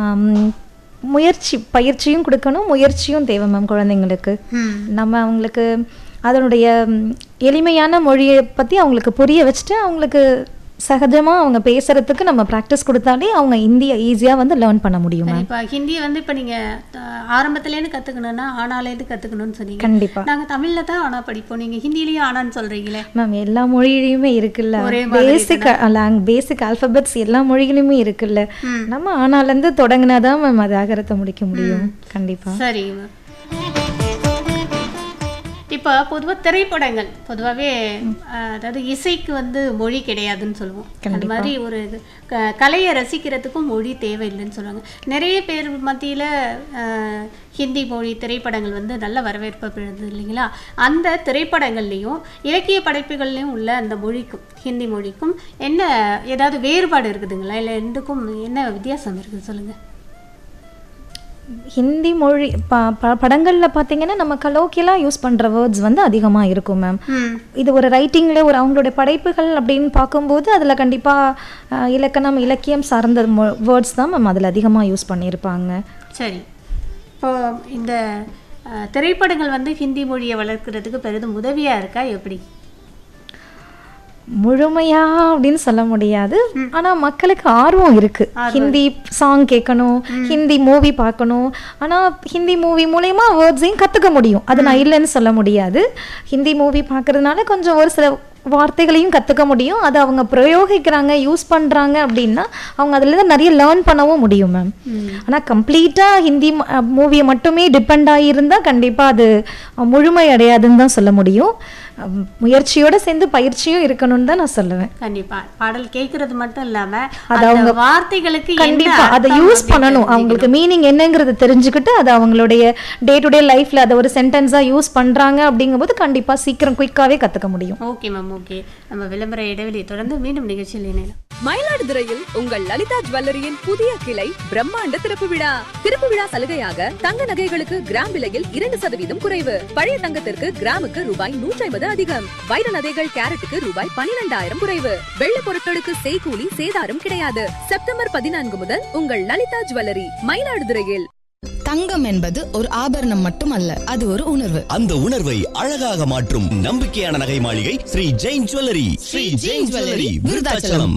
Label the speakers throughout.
Speaker 1: ஆம், முயற்சி பயிற்சியும் கொடுக்கணும் முயற்சியும் தேவை மேம் குழந்தைங்களுக்கு
Speaker 2: ம்
Speaker 1: நம்ம அவங்களுக்கு அதனுடைய ம், எளிமையான மொழியை பற்றி அவங்களுக்கு புரிய வச்சுட்டு அவங்களுக்கு சகஜமாக அவங்க பேசுறதுக்கு நம்ம ப்ராக்டிஸ் கொடுத்தாலே அவங்க இந்தியை ஈஸியாக வந்து லேர்ன் பண்ண முடியும் மேம்
Speaker 2: இப்போ ஹிந்தி வந்து இப்போ நீங்க அஹ், ஆரம்பத்துலேருந்து கற்றுக்கணுன்னா ஆனாலேருந்து கற்றுக்கணும்னு சொன்னீங்க
Speaker 1: கண்டிப்பாக
Speaker 2: நாங்க தமிழ்ல தான் ஆனா படிப்போம் நீங்க ஹிந்திலேயும் ஆனான்னு சொல்றீங்களே
Speaker 1: மேம் எல்லா மொழியிலையுமே இருக்குல்ல
Speaker 2: ஒரே மாதிரி
Speaker 1: பேசிக் லாங் பேசிக் ஆல்பபெட்ஸ் எல்லா மொழியிலுமே இருக்குல்ல
Speaker 2: ம்.
Speaker 1: நம்ம ஆனாலேருந்து தொடங்கினாதான் மேம் அது அகரத்தை முடிக்க முடியும் கண்டிப்பா
Speaker 2: சரிங்க இப்போ பொதுவா திரைப்படங்கள் பொதுவாகவே அதாவது இசைக்கு வந்து மொழி கிடையாதுன்னு சொல்லுவோம் அது மாதிரி ஒரு இது, க- கலையை ரசிக்கிறதுக்கும் மொழி தேவையில்லைன்னு சொல்லுவாங்க நிறைய பேர் மத்தியில அஹ், ஹிந்தி மொழி திரைப்படங்கள் வந்து நல்ல வரவேற்பு பெறுது இல்லைங்களா அந்த திரைப்படங்கள்லையும் இலக்கிய படைப்புகள்லையும் உள்ள அந்த மொழிக்கும் ஹிந்தி மொழிக்கும் என்ன ஏதாவது வேறுபாடு இருக்குதுங்களா இல்லை ரெண்டுக்கும் என்ன வித்தியாசம் இருக்குது சொல்லுங்க
Speaker 1: ஹிந்தி மொழி ப ப- படங்கள்ல பார்த்தீங்கன்னா நம்ம கலோக்கியெல்லாம் யூஸ் பண்ற வேர்ட்ஸ் வந்து அதிகமா இருக்கும் மேம்
Speaker 2: ம்
Speaker 1: இது ஒரு ரைட்டிங்கில் ஒரு அவங்களுடைய படைப்புகள் அப்படின்னு பார்க்கும்போது அதில் கண்டிப்பாக இலக்கணம் இலக்கியம் சார்ந்த வேர்ட்ஸ் தான் மேம் அதில் அதிகமாக யூஸ் பண்ணியிருப்பாங்க
Speaker 2: சரி இப்போ இந்த அஹ், திரைப்படங்கள் வந்து ஹிந்தி மொழியை வளர்க்கறதுக்கு பெரிதும் உதவியா இருக்கா எப்படி
Speaker 1: முழுமையா அப்படின்னு சொல்ல முடியாது ஆனா மக்களுக்கு ஆர்வம் இருக்கு ஹிந்தி சாங் கேட்கணும் ஹிந்தி மூவி பார்க்கணும் ஆனா ஹிந்தி மூவி மூலயமா வேர்ட்ஸையும் கத்துக்க முடியும் அது நான் இல்லைன்னு சொல்ல முடியாது ஹிந்தி மூவி பார்க்கறதுனால கொஞ்சம் ஒரு சில வார்த்தைகளையும் கத்துக்க முடியும் அதை அவங்க பிரயோகிக்கிறாங்க யூஸ் பண்றாங்க அப்படின்னா அவங்க அதுல இருந்து நிறைய லேர்ன் பண்ணவும் முடியும் மேம் ஆனா கம்ப்ளீட்டா ஹிந்தி மூவியை மட்டுமே டிபெண்ட் ஆகியிருந்தா கண்டிப்பா அது அஹ், முழுமை அடையாதுன்னு தான் சொல்ல முடியும் அஹ், முயற்சியோட சேர்ந்து பயிற்சியும் இருக்கணும்னு தான் நான் சொல்லுவேன்
Speaker 2: கண்டிப்பா பாடல் கேட்கறது மட்டும் இல்லாம
Speaker 1: அது
Speaker 2: அந்த
Speaker 1: அவங்க
Speaker 2: வார்த்தைகளுக்கு என்ன
Speaker 1: கண்டிப்பா அதை
Speaker 2: அர்த்தம்
Speaker 1: யூஸ்
Speaker 2: அப்படின்னு
Speaker 1: பண்ணணும் அவங்களுக்கு மீனிங் என்னங்கிறத தெரிஞ்சுக்கிட்டு அதை அவங்களுடைய டே டு டே லைஃப்ல அதை ஒரு சென்டென்ஸா யூஸ் பண்றாங்க அப்படிங்கும்போது கண்டிப்பா சீக்கிரம் குயிக்காவே கத்துக்க முடியும்
Speaker 2: ஓகே மேம் ஓகே நம்ம விளம்பர இடைவெளி தொடர்ந்து மீண்டும் நிகழ்ச்சியில் இணையலாம்
Speaker 3: மயிலாடுதுறையில் உங்கள் லலிதா ஜுவல்லரியின் புதிய கிளை பிரம்மாண்ட திறப்பு விழா திறப்பு விழா சலுகையாக தங்க நகைகளுக்கு கிராம் விலையில் இரண்டு சதவீதம் குறைவு பழைய தங்கத்திற்கு கிராமுக்கு ரூபாய் நூற்றி ஐம்பது அதிகம் வைர நகைகள் கேரட்டுக்கு ரூபாய் பனிரெண்டாயிரம் குறைவு வெள்ளி பொருட்களுக்கு செய்கூலி சேதாரம் கிடையாது செப்டம்பர் பதினான்கு முதல் உங்கள் லலிதா ஜுவல்லரி மயிலாடுதுறையில்
Speaker 4: தங்கம் என்பது ஒரு ஆபரணம் மட்டுமல்ல அது ஒரு உணர்வு
Speaker 5: அந்த உணர்வை அழகாக மாற்றும் நம்பிக்கையான நகை மாளிகை ஸ்ரீ ஜெயின் ஜுவல்லரி ஸ்ரீ ஜெயின் ஜுவல்லரி விருதாச்சலம்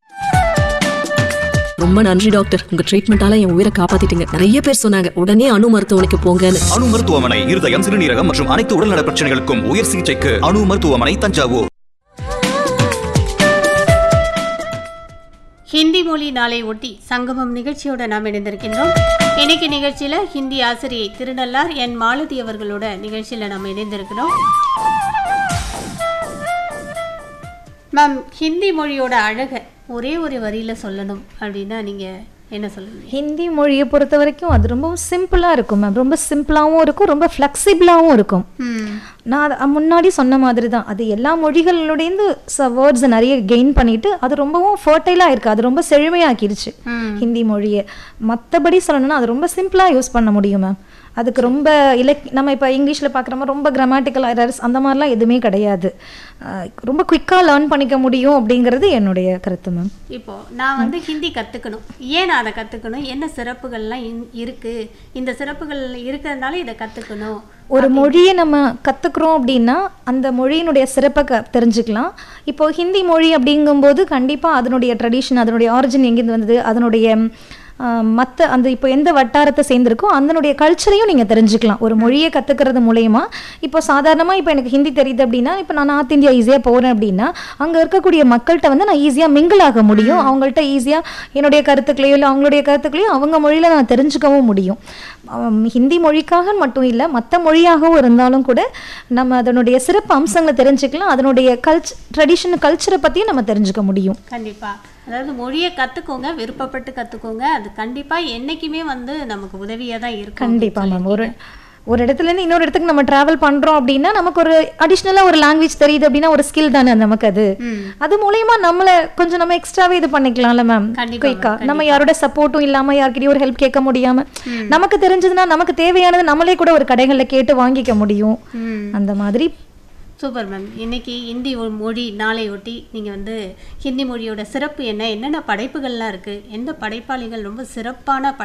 Speaker 6: ரொம்ப நன்றி டாக்டர் உங்க ட்ரீட்மெண்டால என் உயிரை காப்பாத்திட்டீங்க நிறைய பேர் சொன்னாங்க உடனே அணு மருத்துவமனைக்கு போங்கன்னு
Speaker 7: அணு மருத்துவமனை இருதயம் சிறுநீரகம் மற்றும் அனைத்து உடல்நல பிரச்சனைகளுக்கும் உயர் சிகிச்சைக்கு அணு மருத்துவமனை தஞ்சாவூர்
Speaker 2: ஹிந்தி மொழி நாளை ஒட்டி சங்கமம் நிகழ்ச்சியோட நாம் இணைந்திருக்கின்றோம் இன்னைக்கு நிகழ்ச்சியில ஹிந்தி ஆசிரியை திருநள்ளார் என் மாலதி அவர்களோட நிகழ்ச்சியில நம்ம இணைந்திருக்கிறோம் மேம் ஹிந்தி மொழியோட அழகை ஒரே ஒரு வரியில சொல்லணும் அப்படின்னா நீங்க என்ன சொல்லுவீங்க
Speaker 1: ஹிந்தி மொழியை பொறுத்த வரைக்கும் அது ரொம்ப சிம்பிளா இருக்கும் மேம் ரொம்ப சிம்பிளாவும் இருக்கும் ரொம்ப ஃப்ளெக்சிபிளாவும் இருக்கும்
Speaker 2: ம்
Speaker 1: நான் அதை முன்னாடி சொன்ன மாதிரி தான் அது எல்லா மொழிகளோடேந்து வேர்ட்ஸ் நிறைய கெயின் பண்ணிட்டு அது ரொம்பவும் ஃபர்டைலாக இருக்கு அது ரொம்ப செழுமையாக்கிடுச்சு
Speaker 2: ம்.
Speaker 1: ஹிந்தி மொழியை மற்றபடி சொல்லணும்னா அது ரொம்ப சிம்பிளாக யூஸ் பண்ண முடியும் மேம் அதுக்கு ரொம்ப இலக் நம்ம இப்போ இங்கிலீஷில் பார்க்குற மாதிரி ரொம்ப கிராமட்டிக்கல் எரர்ஸ் அந்த மாதிரிலாம் எதுவுமே கிடையாது அஹ் ரொம்ப குயிக்காக லேர்ன் பண்ணிக்க முடியும் அப்படிங்கிறது என்னுடைய கருத்து மேம்
Speaker 2: இப்போ நான் வந்து ஹிந்தி கத்துக்கணும் ஏன் நான் அதை கத்துக்கணும் என்ன சிறப்புகள்லாம் இன்- இருக்கு இந்த சிறப்புகள் இருக்கிறதுனால இதை கத்துக்கணும்
Speaker 1: ஒரு மொழியை நம்ம கற்றுக்குறோம் அப்படின்னா அந்த மொழியினுடைய சிறப்பை க தெரிஞ்சுக்கலாம் இப்போ ஹிந்தி மொழி அப்படிங்கும்போது கண்டிப்பாக அதனுடைய ட்ரெடிஷன் அதனுடைய ஆரிஜின் எங்கேருந்து வந்தது அதனுடைய மற்ற அந்த இப்போ எந்த வட்டாரத்தை சேர்ந்திருக்கோ அதனுடைய கல்ச்சரையும் நீங்கள் தெரிஞ்சுக்கலாம் ஒரு மொழியை கற்றுக்கிறது மூலயமா இப்போ சாதாரணமாக இப்போ எனக்கு ஹிந்தி தெரியுது அப்படின்னா இப்போ நான் நார்த் இந்தியா ஈஸியாக போகிறேன் அப்படின்னா அங்கே இருக்கக்கூடிய மக்கள்கிட்ட வந்து நான் ஈஸியாக மிங்கிள் ஆக முடியும் அவங்கள்ட்ட ஈஸியாக என்னுடைய கருத்துக்களையோ இல்லை அவங்களுடைய கருத்துக்களையும் அவங்க மொழியில் நான் தெரிஞ்சுக்கவும் முடியும் ஆம், ஹிந்தி மொழிக்காக மட்டும் இல்லை மற்ற மொழியாகவும் இருந்தாலும் கூட நம்ம அதனுடைய சிறப்பு அம்சங்களை தெரிஞ்சுக்கலாம் அதனுடைய கல்ச் ட்ரெடிஷன் கல்ச்சரை பற்றியும் நம்ம தெரிஞ்சுக்க முடியும்
Speaker 2: கண்டிப்பா அதாவது மொழியை கத்துக்கோங்க விருப்பப்பட்டு கத்துக்கோங்க அது கண்டிப்பா என்னைக்குமே வந்து நமக்கு உதவியா தான் இருக்கும்
Speaker 1: கண்டிப்பா மேம் ஒரு ஒரு இடத்துல இருந்து இன்னொரு இடத்துக்கு நம்ம டிராவல் பண்றோம் அப்படின்னா நமக்கு ஒரு அடிஷ்னலா ஒரு லாங்குவேஜ் தெரியுது அப்படின்னா ஒரு ஸ்கில் தானே நமக்கு அது அது மூலயமா நம்மள கொஞ்சம் நம்ம எக்ஸ்ட்ராவே இது பண்ணிக்கலாம்ல மேம்
Speaker 2: கண்டிப்பா
Speaker 1: குயிக்கா நம்ம யாரோட சப்போர்ட்டும் இல்லாம யார்கிட்டயும் ஒரு ஹெல்ப் கேட்க முடியாம நமக்கு தெரிஞ்சதுன்னா நமக்கு தேவையானது நம்மளே கூட ஒரு கடைகள்ல கேட்டு வாங்கிக்க முடியும் அந்த மாதிரி
Speaker 2: சூப்பர் மேம் இன்னைக்கு ஹிந்தி ஒ- மொழி நாளை ஒட்டி நீங்கள் வந்து ஹிந்தி மொழியோட சிறப்பு என்ன என்னென்ன படைப்புகள்லாம் இருக்குது எந்த படைப்பாளிகள் ரொம்ப சிறப்பான